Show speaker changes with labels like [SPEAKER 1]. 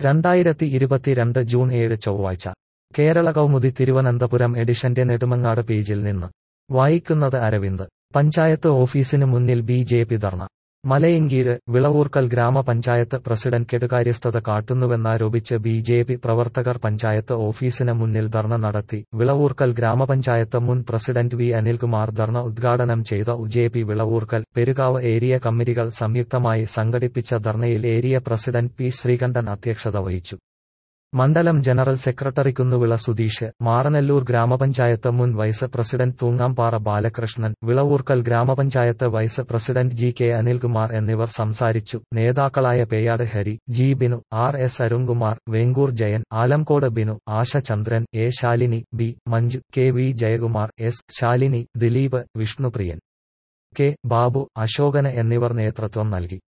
[SPEAKER 1] രണ്ടായിരത്തി ഇരുപത്തിരണ്ട് ജൂൺ ഏഴ് ചൊവ്വാഴ്ച കേരള കൗമുദി തിരുവനന്തപുരം എഡിഷന്റെ നെടുമങ്ങാട് പേജിൽ നിന്ന് വായിക്കുന്നത് അരവിന്ദ് പഞ്ചായത്ത് ഓഫീസിന് മുന്നിൽ B J P dharna Malayankeezhu Vilavoorkal gramapanchayat president കെടുകാര്യസ്ഥത കാട്ടുന്നുവെന്നാരോപിച്ച് ബി ജെ പി പ്രവർത്തകർ പഞ്ചായത്ത് ഓഫീസിന് മുന്നിൽ ധർണ നടത്തി വിളവൂർക്കൽ ഗ്രാമപഞ്ചായത്ത് മുൻ പ്രസിഡന്റ് വി അനിൽകുമാർ ധർണ ഉദ്ഘാടനം ചെയ്ത J P Vilavoorkal Perukavu area കമ്മിറ്റികൾ സംയുക്തമായി സംഘടിപ്പിച്ച ധർണയിൽ ഏരിയ പ്രസിഡന്റ് പി ശ്രീകണ്ഠൻ അധ്യക്ഷത വഹിച്ചു മണ്ഡലം ജനറൽ സെക്രട്ടറി കുന്നുവിള സുധീഷ് മാറനല്ലൂർ ഗ്രാമപഞ്ചായത്ത് മുൻ vice president Thoongampara Balakrishnan Vilavoorkal gramapanchayat vice president G K Anilkumar എന്നിവർ സംസാരിച്ചു നേതാക്കളായ Peyad Hari G Binu R S Arunkumar Venkoor Jayan Alamcode Binu Asha Chandran A Shalini B Manju K V Jayakumar S Shalini Dileep Vishnupriyan K Babu അശോകന് എന്നിവർ നേതൃത്വം നൽകി